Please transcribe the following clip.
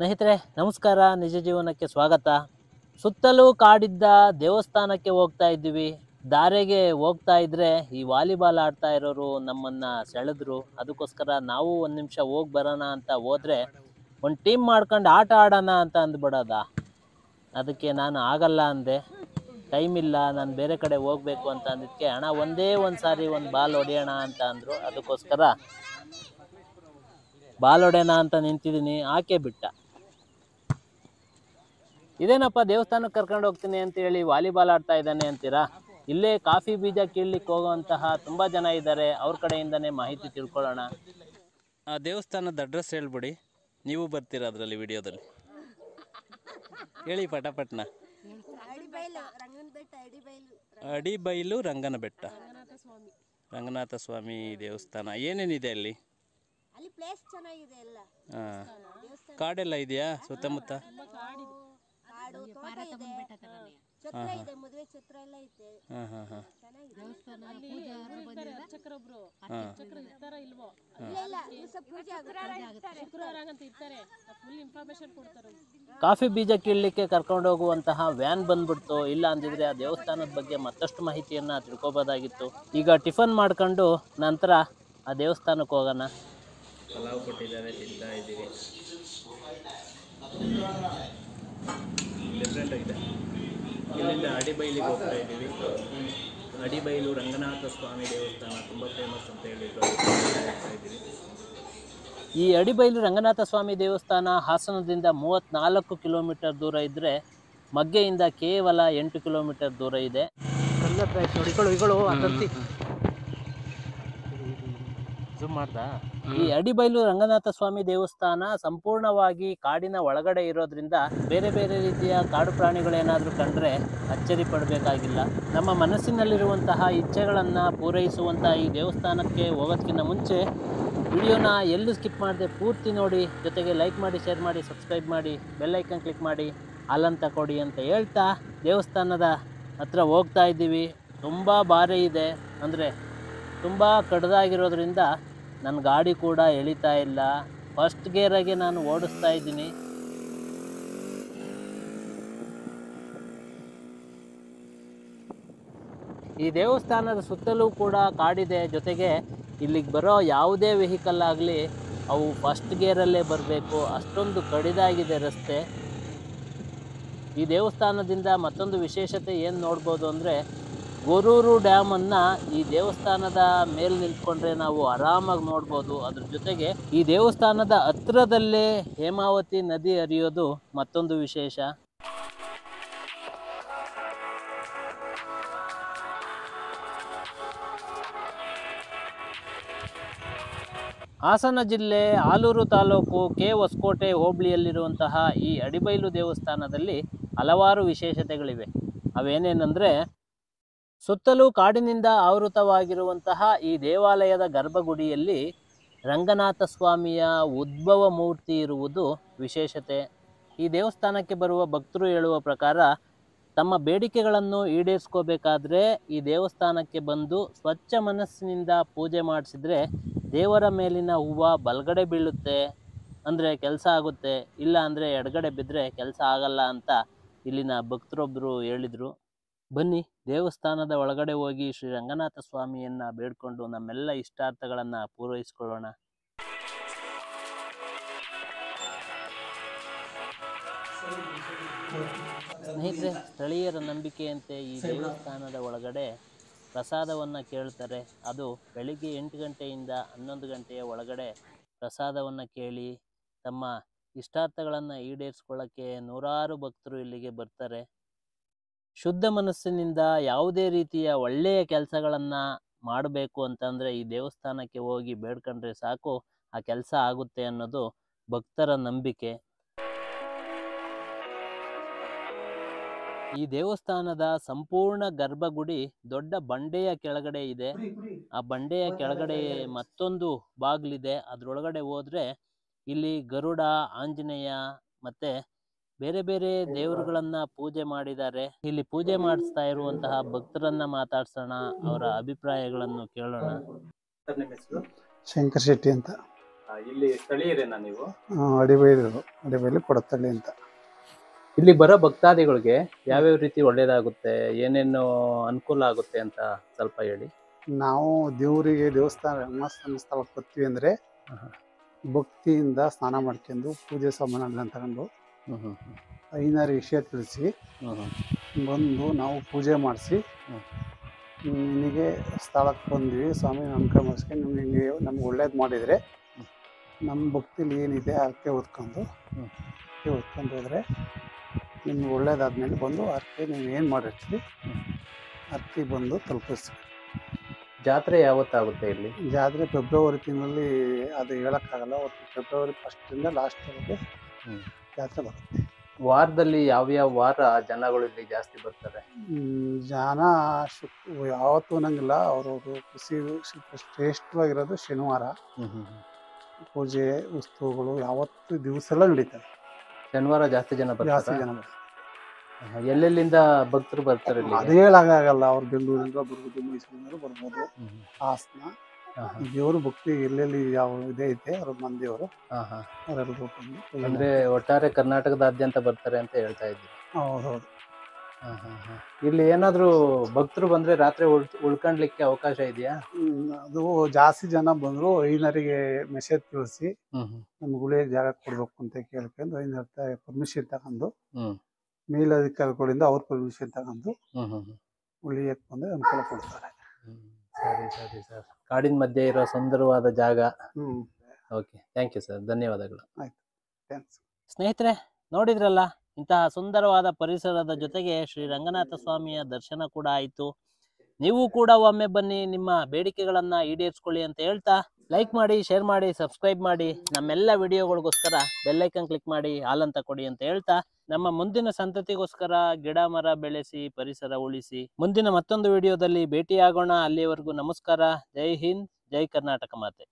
ಸ್ನೇಹಿತರೆ ನಮಸ್ಕಾರ ನಿಜ ಜೀವನಕ್ಕೆ ಸ್ವಾಗತ ಸುತ್ತಲೂ ಕಾಡಿದ್ದ ದೇವಸ್ಥಾನಕ್ಕೆ ಹೋಗ್ತಾ ಇದ್ದೀವಿ ದಾರೆಗೆ ಹೋಗ್ತಾ ಇದ್ರೆ ಈ ವಾಲಿಬಾಲ್ ಆಡ್ತಾ ಇರೋರು ನಮ್ಮನ್ನ ಸೆಳೆದ್ರು ಅದಕ್ಕೋಸ್ಕರ ನಾವು ಒಂದು ನಿಮಿಷ ಹೋಗಿ ಬರೋಣ ಅಂತ ಹೋದ್ರೆ ಒಂದು ಟೀಮ್ ಮಾಡ್ಕೊಂಡು ಆಟ ಆಡೋಣ ಅಂತ ಅಂದ್ಬಿಡೋದ ಅದಕ್ಕೆ ನಾನು ಆಗಲ್ಲ ಅಂದೆ ಟೈಮ್ ಇಲ್ಲ ನಾನು ಬೇರೆ ಕಡೆ ಹೋಗ್ಬೇಕು ಅಂತ ಅಂದಿದ್ದಕ್ಕೆ ಅಣ್ಣ ಒಂದೇ ಒಂದು ಸಾರಿ ಒಂದು ಬಾಲ್ ಹೊಡೆಯೋಣ ಅಂತ ಅಂದರು ಅದಕ್ಕೋಸ್ಕರ ಬಾಲ್ ಹೊಡೆಯೋಣ ಅಂತ ನಿಂತಿದ್ದೀನಿ ಆಕೆ ಬಿಟ್ಟ ಇದೇನಪ್ಪ ದೇವಸ್ಥಾನಕ್ಕೆ ಕರ್ಕೊಂಡು ಹೋಗ್ತೀನಿ ಅಂತ ಹೇಳಿ ವಾಲಿಬಾಲ್ ಆಡ್ತಾ ಇದ್ದಾನೆ ಅಂತೀರಾ ಇಲ್ಲೇ ಕಾಫಿ ಬೀಜ ಕೀಳ್ಲಿಕ್ಕೆ ಹೋಗುವಂತಹ ತುಂಬ ಜನ ಇದ್ದಾರೆ ಅವ್ರ ಕಡೆಯಿಂದನೇ ಮಾಹಿತಿ ತಿಳ್ಕೊಳ್ಳೋಣ ಆ ದೇವಸ್ಥಾನದ ಅಡ್ರೆಸ್ ಹೇಳ್ಬಿಡಿ ನೀವು ಬರ್ತೀರಾ ಅದರಲ್ಲಿ ವಿಡಿಯೋದಲ್ಲಿ ಹೇಳಿ ಪಟಪಟ್ನ ಅಡಿಬೈಲು ರಂಗನ ಬೆಟ್ಟ ಅಡಿಬೈಲು ಅಡಿಬೈಲು ರಂಗನ ಬೆಟ್ಟ ರಂಗನಾಥ ಸ್ವಾಮಿ ದೇವಸ್ಥಾನ ಏನೇನಿದೆ ಅಲ್ಲಿ ಅಲ್ಲಿ ಪ್ಲೇಸ್ ಚೆನ್ನಾಗಿದೆ ಎಲ್ಲ ಹಾಂ ಕಾಡೆಲ್ಲ ಇದೆಯಾ ಸುತ್ತಮುತ್ತ ಕಾಡು ತೋಟ ಇದೆ ಛತ್ರ ಇದೆ ಮದುವೆ ಛತ್ರ ಎಲ್ಲ ಐತೆ ಹಾಂ ಹಾಂ ಹಾಂ ಚೆನ್ನಾಗಿದೆ ಚಕ್ರೊಬ್ರು ಹಾಂ ಚಕ್ರ ಇರ್ತಾರ ಇಲ್ವೋ ಇಲ್ಲ ಇಲ್ಲ ದಿವಸ ಪೂಜೆ ಆಗುತ್ತೆ ಶುಕ್ರವಾರ ಹಂಗಂತ ಇರ್ತಾರೆ ಫುಲ್ ಇನ್ಫಾರ್ಮೇಶನ್ ಕೊಡ್ತಾರೆ ಕಾಫಿ ಬೀಜ ಕೀಳಲಿಕ್ಕೆ ಕರ್ಕೊಂಡು ಹೋಗುವಂತಹ ವ್ಯಾನ್ ಬಂದ್ಬಿಡ್ತು ಇಲ್ಲ ಅಂದಿದ್ರೆ ಆ ದೇವಸ್ಥಾನದ ಬಗ್ಗೆ ಮತ್ತಷ್ಟು ಮಾಹಿತಿಯನ್ನ ತಿಳ್ಕೊಬೋದಾಗಿತ್ತು ಈಗ ಟಿಫನ್ ಮಾಡ್ಕೊಂಡು ನಂತರ ಆ ದೇವಸ್ಥಾನಕ್ಕೆ ಹೋಗೋಣ ಪಲಾವ್ ಕೊಟ್ಟಿದ್ದಾರೆ ತಿಂತಾ ಇದ್ದೀವಿ ಡಿಫ್ರೆಂಟ್ ಆಗಿದೆ ಇಲ್ಲಿಂದ ಅಡಿಬೈಲಿಗೆ ಹೋಗ್ತಾ ಇದ್ದೀವಿ ಅಡಿಬೈಲು ರಂಗನಾಥ ಸ್ವಾಮಿ ದೇವಸ್ಥಾನ ತುಂಬ ಫೇಮಸ್ ಅಂತ ಹೇಳಿದ್ರು ಇದ್ದೀವಿ ಈ ಅಡಿಬೈಲು ರಂಗನಾಥ ಸ್ವಾಮಿ ದೇವಸ್ಥಾನ ಹಾಸನದಿಂದ ಮೂವತ್ತ್ನಾಲ್ಕು ಕಿಲೋಮೀಟರ್ ದೂರ ಇದ್ದರೆ ಮಗ್ಗೆಯಿಂದ ಕೇವಲ ಎಂಟು ಕಿಲೋಮೀಟರ್ ದೂರ ಇದೆ ಜೂಮ್ ಮಾಡ್ದ ಈ ಅಡಿಬೈಲು ರಂಗನಾಥ ಸ್ವಾಮಿ ದೇವಸ್ಥಾನ ಸಂಪೂರ್ಣವಾಗಿ ಕಾಡಿನ ಒಳಗಡೆ ಇರೋದ್ರಿಂದ ಬೇರೆ ಬೇರೆ ರೀತಿಯ ಕಾಡು ಪ್ರಾಣಿಗಳೇನಾದರೂ ಕಂಡ್ರೆ ಅಚ್ಚರಿ ಪಡಬೇಕಾಗಿಲ್ಲ ನಮ್ಮ ಮನಸ್ಸಿನಲ್ಲಿರುವಂತಹ ಇಚ್ಛೆಗಳನ್ನು ಪೂರೈಸುವಂತಹ ಈ ದೇವಸ್ಥಾನಕ್ಕೆ ಹೋಗೋದಕ್ಕಿಂತ ಮುಂಚೆ ವಿಡಿಯೋನ ಎಲ್ಲೂ ಸ್ಕಿಪ್ ಮಾಡದೆ ಪೂರ್ತಿ ನೋಡಿ ಜೊತೆಗೆ ಲೈಕ್ ಮಾಡಿ ಶೇರ್ ಮಾಡಿ ಸಬ್ಸ್ಕ್ರೈಬ್ ಮಾಡಿ ಬೆಲ್ ಐಕನ್ ಕ್ಲಿಕ್ ಮಾಡಿ ಅಲ್ಲಂತ ಕೊಡಿ ಅಂತ ಹೇಳ್ತಾ ದೇವಸ್ಥಾನದ ಹತ್ರ ಹೋಗ್ತಾ ಇದ್ದೀವಿ ತುಂಬ ಭಾರಿ ಇದೆ ಅಂದರೆ ತುಂಬ ಕಡ್ದಾಗಿರೋದ್ರಿಂದ ನನ್ನ ಗಾಡಿ ಕೂಡ ಎಳಿತಾ ಇಲ್ಲ ಫಸ್ಟ್ ಗೇರಾಗೆ ನಾನು ಓಡಿಸ್ತಾ ಇದ್ದೀನಿ ಈ ದೇವಸ್ಥಾನದ ಸುತ್ತಲೂ ಕೂಡ ಕಾಡಿದೆ ಜೊತೆಗೆ ಇಲ್ಲಿಗೆ ಬರೋ ಯಾವುದೇ ವೆಹಿಕಲ್ ಆಗಲಿ ಅವು ಫಸ್ಟ್ ಗೇರಲ್ಲೇ ಬರಬೇಕು ಅಷ್ಟೊಂದು ಕಡಿದಾಗಿದೆ ರಸ್ತೆ ಈ ದೇವಸ್ಥಾನದಿಂದ ಮತ್ತೊಂದು ವಿಶೇಷತೆ ಏನು ನೋಡ್ಬೋದು ಅಂದರೆ ಗೊರೂರು ಡ್ಯಾಮನ್ನು ಈ ದೇವಸ್ಥಾನದ ಮೇಲೆ ನಿಂತ್ಕೊಂಡ್ರೆ ನಾವು ಆರಾಮಾಗಿ ನೋಡ್ಬೋದು ಅದ್ರ ಜೊತೆಗೆ ಈ ದೇವಸ್ಥಾನದ ಹತ್ರದಲ್ಲೇ ಹೇಮಾವತಿ ನದಿ ಹರಿಯೋದು ಮತ್ತೊಂದು ವಿಶೇಷ ಹಾಸನ ಜಿಲ್ಲೆ ಆಲೂರು ತಾಲೂಕು ಕೆ ಹೊಸಕೋಟೆ ಹೋಬಳಿಯಲ್ಲಿರುವಂತಹ ಈ ಅಡಿಬೈಲು ದೇವಸ್ಥಾನದಲ್ಲಿ ಹಲವಾರು ವಿಶೇಷತೆಗಳಿವೆ ಅವೇನೇನೆಂದರೆ ಸುತ್ತಲೂ ಕಾಡಿನಿಂದ ಆವೃತವಾಗಿರುವಂತಹ ಈ ದೇವಾಲಯದ ಗರ್ಭಗುಡಿಯಲ್ಲಿ ರಂಗನಾಥ ಸ್ವಾಮಿಯ ಉದ್ಭವ ಮೂರ್ತಿ ಇರುವುದು ವಿಶೇಷತೆ ಈ ದೇವಸ್ಥಾನಕ್ಕೆ ಬರುವ ಭಕ್ತರು ಹೇಳುವ ಪ್ರಕಾರ ತಮ್ಮ ಬೇಡಿಕೆಗಳನ್ನು ಈಡೇರಿಸ್ಕೋಬೇಕಾದ್ರೆ ಈ ದೇವಸ್ಥಾನಕ್ಕೆ ಬಂದು ಸ್ವಚ್ಛ ಮನಸ್ಸಿನಿಂದ ಪೂಜೆ ಮಾಡಿಸಿದ್ರೆ ದೇವರ ಮೇಲಿನ ಹೂವು ಬಲಗಡೆ ಬೀಳುತ್ತೆ ಅಂದರೆ ಕೆಲಸ ಆಗುತ್ತೆ ಇಲ್ಲ ಅಂದರೆ ಎಡಗಡೆ ಬಿದ್ದರೆ ಕೆಲಸ ಆಗಲ್ಲ ಅಂತ ಇಲ್ಲಿನ ಭಕ್ತರೊಬ್ಬರು ಹೇಳಿದರು ಬನ್ನಿ ದೇವಸ್ಥಾನದ ಒಳಗಡೆ ಹೋಗಿ ಶ್ರೀ ರಂಗನಾಥ ಸ್ವಾಮಿಯನ್ನ ಬೇಡ್ಕೊಂಡು ನಮ್ಮೆಲ್ಲ ಇಷ್ಟಾರ್ಥಗಳನ್ನು ಪೂರೈಸ್ಕೊಳ್ಳೋಣ ಸ್ನೇಹಿತರೆ ಸ್ಥಳೀಯರ ನಂಬಿಕೆಯಂತೆ ಈ ದೇವಸ್ಥಾನದ ಒಳಗಡೆ ಪ್ರಸಾದವನ್ನು ಕೇಳ್ತಾರೆ ಅದು ಬೆಳಿಗ್ಗೆ ಎಂಟು ಗಂಟೆಯಿಂದ ಹನ್ನೊಂದು ಗಂಟೆಯ ಒಳಗಡೆ ಪ್ರಸಾದವನ್ನು ಕೇಳಿ ತಮ್ಮ ಇಷ್ಟಾರ್ಥಗಳನ್ನು ಈಡೇರಿಸ್ಕೊಳ್ಳೋಕ್ಕೆ ನೂರಾರು ಭಕ್ತರು ಇಲ್ಲಿಗೆ ಬರ್ತಾರೆ ಶುದ್ಧ ಮನಸ್ಸಿನಿಂದ ಯಾವುದೇ ರೀತಿಯ ಒಳ್ಳೆಯ ಕೆಲಸಗಳನ್ನು ಮಾಡಬೇಕು ಅಂತಂದರೆ ಈ ದೇವಸ್ಥಾನಕ್ಕೆ ಹೋಗಿ ಬೇಡ್ಕೊಂಡ್ರೆ ಸಾಕು ಆ ಕೆಲಸ ಆಗುತ್ತೆ ಅನ್ನೋದು ಭಕ್ತರ ನಂಬಿಕೆ ಈ ದೇವಸ್ಥಾನದ ಸಂಪೂರ್ಣ ಗರ್ಭಗುಡಿ ದೊಡ್ಡ ಬಂಡೆಯ ಕೆಳಗಡೆ ಇದೆ ಆ ಬಂಡೆಯ ಕೆಳಗಡೆ ಮತ್ತೊಂದು ಬಾಗಿಲಿದೆ ಅದ್ರೊಳಗಡೆ ಹೋದ್ರೆ ಇಲ್ಲಿ ಗರುಡ ಆಂಜನೇಯ ಮತ್ತೆ ಬೇರೆ ಬೇರೆ ದೇವರುಗಳನ್ನ ಪೂಜೆ ಮಾಡಿದ್ದಾರೆ ಇಲ್ಲಿ ಪೂಜೆ ಮಾಡಿಸ್ತಾ ಇರುವಂತಹ ಭಕ್ತರನ್ನ ಮಾತಾಡ್ಸೋಣ ಅವರ ಅಭಿಪ್ರಾಯಗಳನ್ನು ಕೇಳೋಣ ಶಂಕರ್ ಶೆಟ್ಟಿ ಅಂತ ಇಲ್ಲಿ ಸ್ಥಳೀಯರೇನಾ ನೀವು ಅಡಿಬೈಲು ಅಡಿಬೈಲು ಕೊಡತ್ತಳ್ಳಿ ಅಂತ ಇಲ್ಲಿ ಬರೋ ಭಕ್ತಾದಿಗಳಿಗೆ ಯಾವ್ಯಾವ ರೀತಿ ಒಳ್ಳೇದಾಗುತ್ತೆ ಏನೇನು ಅನುಕೂಲ ಆಗುತ್ತೆ ಅಂತ ಸ್ವಲ್ಪ ಹೇಳಿ ನಾವು ದೇವರಿಗೆ ದೇವಸ್ಥಾನ ಧರ್ಮಸ್ಥಾನ ಸ್ಥಳಕ್ಕೆ ಬರ್ತೀವಿ ಅಂದರೆ ಆಹಾ. ಭಕ್ತಿಯಿಂದ ಸ್ನಾನ ಮಾಡ್ಕೊಂಡು ಪೂಜೆ ಸಾಮಾನೆಲ್ಲ ತಗೊಂಡು ಹ್ಮ್ ಹ್ಮ್ ಐನಾರು ವಿಷಯ ತಿಳಿಸಿ ಹ್ಮ್ ಹ್ಮ್ ಬಂದು ನಾವು ಪೂಜೆ ಮಾಡಿಸಿ ಹ್ಮ್. ನಿನಗೆ ಸ್ಥಳಕ್ಕೆ ಬಂದ್ವಿ ಸ್ವಾಮಿ ನಂಬಿಕೆ ಮಾಡಿಸ್ಕೊಂಡು ನಿಮಗೆ ನಮ್ಗೆ ಒಳ್ಳೇದು ಮಾಡಿದರೆ ನಮ್ಮ ಭಕ್ತಿಲಿ ಏನಿದೆ ಅರ್ಕೆ ಹೊತ್ಕೊಂಡು ಹ್ಮ್. ಅರ್ಕೆ ಹೊತ್ಕೊಂಡು ಹೋದರೆ ನಿಮ್ಗೆ ಒಳ್ಳೇದಾದ್ಮೇಲೆ ಬಂದು ಅರ್ಕೆ ನೀವು ಏನು ಮಾಡಿರ್ತೀವಿ ಹ್ಮ್. ಅರ್ಕೆ ಬಂದು ತಲುಪಿಸ್ತೀವಿ ಜಾತ್ರೆ ಯಾವತ್ತಾಗುತ್ತೆ ಇಲ್ಲಿ ಜಾತ್ರೆ ಫೆಬ್ರವರಿ ತಿಂಗಳಲ್ಲಿ ಅದು ಹೇಳೋಕ್ಕಾಗಲ್ಲ ಒಟ್ಟು ಫೆಬ್ರವರಿ ಫಸ್ಟಿಂದ ಲಾಸ್ಟ್ವರೆಗೆ ಹ್ಮ್. ಜಾತ್ರೆ ಬರುತ್ತೆ ವಾರದಲ್ಲಿ ಯಾವ್ಯಾವ ವಾರ ಜನಗಳು ಇಲ್ಲಿ ಜಾಸ್ತಿ ಬರ್ತಾರೆ ಹ್ಮ್, ಜನ ಶುಕ್ ಯಾವತ್ತೂ ಅನ್ನಂಗಿಲ್ಲ ಅವ್ರವ್ರು ಖುಷಿ ಶ್ರೇಷ್ಠವಾಗಿರೋದು ಶನಿವಾರ ಪೂಜೆ ಉತ್ಸವಗಳು ಯಾವತ್ತು ದಿವಸ ಎಲ್ಲ ನಡೀತವೆ ಶನಿವಾರ ಜಾಸ್ತಿ ಜನ ಜಾಸ್ತಿ ಬರ್ತಾರೆ ಜನ ಬರ್ತಾರೆ ಎಲ್ಲೆಲ್ಲಿಂದ ಭಕ್ತರು ಬರ್ತಾರೆ ಅದು ಇಲ್ಲಿಗೆ? ಹೇಳಕ್ಕಾಗಲ್ಲ ಅವ್ರು ಬೆಂಗಳೂರಿಂದ ಬರ್ಬೋದು ಮೈಸೂರಿಂದ ಬರ್ಬೋದು ಹ್ಮ್. ಹಾಸನ ಹಾ, ಹಾ. ದೇವರು ಭಕ್ತಿ ಎಲ್ಲೆಲ್ಲಿ ಯಾವ ಇದೇ ಐತೆ ಅವ್ರ ಮಂದಿಯವರು ಹಾ, ಹಾ. ಅವರೆಲ್ಲರೂ ಬಂದು ಪೂಜೆ ಅಂದ್ರೆ ಒಟ್ಟಾರೆ ಕರ್ನಾಟಕದಾದ್ಯಂತ ಬರ್ತಾರೆ ಅಂತ ಹೇಳ್ತಾ ಇದ್ದೀವಿ ಮಾಡ್ತಾರೆ. ಹೌದೌದು ಹಾ, ಹಾ, ಹಾ. ಇಲ್ಲಿ ಏನಾದ್ರೂ ಭಕ್ತರು ಬಂದ್ರೆ ರಾತ್ರಿ ಉಳ್ ಉಳ್ಕೊಂಡ್ಲಿಕ್ಕೆ ಅವಕಾಶ ಇದೆಯಾ ಹ್ಮ್, ಅದು ಜಾಸ್ತಿ ಜನ ಬಂದ್ರು ಐನರಿಗೆ ಮೆಸೇಜ್ ತಿಳಿಸಿ ಹ್ಮ್ ಹ್ಮ್. ನಮ್ಗೆ ಉಳಿಯ ಜಾಗ ಕೊಡ್ಬೇಕು ಅಂತ ಕೇಳ್ಕೊಂಡು ಐನರ್ ಪರ್ಮಿಷನ್ ತಗೊಂಡು ಹ್ಮ್. ಮೇಲಧಿಕಾರಿಗಳಿಂದ ಅವ್ರ ಪರ್ಮಿಷನ್ ತಗೊಂಡು ಹ್ಮ್ ಹ್ಮ್ ಹ್ಮ್. ಉಳಿಯಕ್ಕೆ ಬಂದ್ರೆ ಅನುಕೂಲ ಕೊಡ್ತಾರೆ ಹ್ಮ್. ಸರಿ ಸರಿ ಸರ್ ಕಾಡಿನ ಮಧ್ಯೆ ಇರೋ ಸುಂದರವಾದ ಜಾಗ hmm okay thank you sir ಧನ್ಯವಾದಗಳು ಥ್ಯಾಂಕ್ಸ್ ಸ್ನೇಹಿತರೆ ನೋಡಿದ್ರಲ್ಲ ಇಂತಹ ಸುಂದರವಾದ ಪರಿಸರದ ಜೊತೆಗೆ ಶ್ರೀ ರಂಗನಾಥ ಸ್ವಾಮಿಯ ದರ್ಶನ ಕೂಡ ಆಯಿತು ನೀವು ಕೂಡ ಒಮ್ಮೆ ಬನ್ನಿ ನಿಮ್ಮ ಬೇಡಿಕೆಗಳನ್ನ ಈಡೇರಿಸ್ಕೊಳ್ಳಿ ಅಂತ ಹೇಳ್ತಾ ಲೈಕ್ ಮಾಡಿ ಶೇರ್ ಮಾಡಿ ಸಬ್ಸ್ಕ್ರೈಬ್ ಮಾಡಿ ನಮ್ಮೆಲ್ಲ ವಿಡಿಯೋಗಳಿಗೋಸ್ಕರ ಬೆಲ್ಲೈಕನ್ ಕ್ಲಿಕ್ ಮಾಡಿ ಹಾಲಂತ ಕೊಡಿ ಅಂತ ಹೇಳ್ತಾ ನಮ್ಮ ಮುಂದಿನ ಸಂತತಿಗೋಸ್ಕರ ಗಿಡ ಮರ ಬೆಳೆಸಿ ಪರಿಸರ ಉಳಿಸಿ ಮುಂದಿನ ಮತ್ತೊಂದು ವಿಡಿಯೋದಲ್ಲಿ ಭೇಟಿಯಾಗೋಣ ಅಲ್ಲಿಯವರೆಗೂ ನಮಸ್ಕಾರ ಜೈ ಹಿಂದ್ ಜೈ ಕರ್ನಾಟಕ ಮಾತೆ